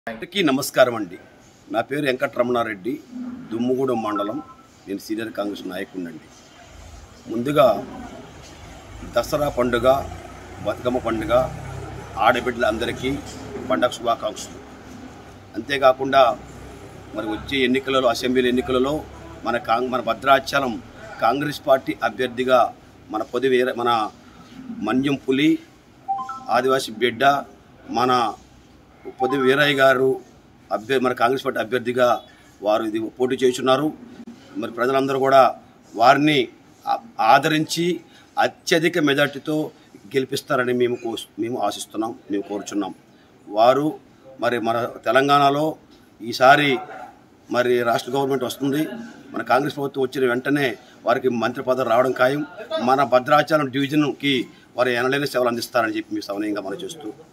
అందరికీ నమస్కారం అండి నా పేరు వెంకటరమణారెడ్డి దుమ్ముగూడెం మండలం నేను సీనియర్ కాంగ్రెస్ నాయకుడినండి ముందుగా దసరా పండుగ బతుకమ్మ పండుగ ఆడబిడ్డలందరికీ పండగ శుభాకాంక్షలు అంతేకాకుండా మరి వచ్చే ఎన్నికలలో అసెంబ్లీ ఎన్నికలలో మన కాంగ్ మన భద్రాచలం కాంగ్రెస్ పార్టీ అభ్యర్థిగా మన పొది వీర మన మన్యం పులి ఆదివాసీ బిడ్డ మన పొది వీరయ్య గారు అభ్యర్థి మన కాంగ్రెస్ పార్టీ అభ్యర్థిగా వారు ఇది పోటీ చేస్తున్నారు మరి ప్రజలందరూ కూడా వారిని ఆ- ఆదరించి అత్యధిక మెజార్టీతో గెలిపిస్తారని మేము కో మేము ఆశిస్తున్నాం మేము కోరుచున్నాం వారు మరి మన తెలంగాణలో ఈసారి మరి రాష్ట్ర గవర్నమెంట్ వస్తుంది మన కాంగ్రెస్ ప్రభుత్వం వచ్చిన వెంటనే వారికి మంత్రి పదవి రావడం ఖాయం మన భద్రాచలం డివిజన్కి వారు ఎనలేని సేవలు అందిస్తారని చెప్పి మీ సవనీయంగా మనం చేస్తూ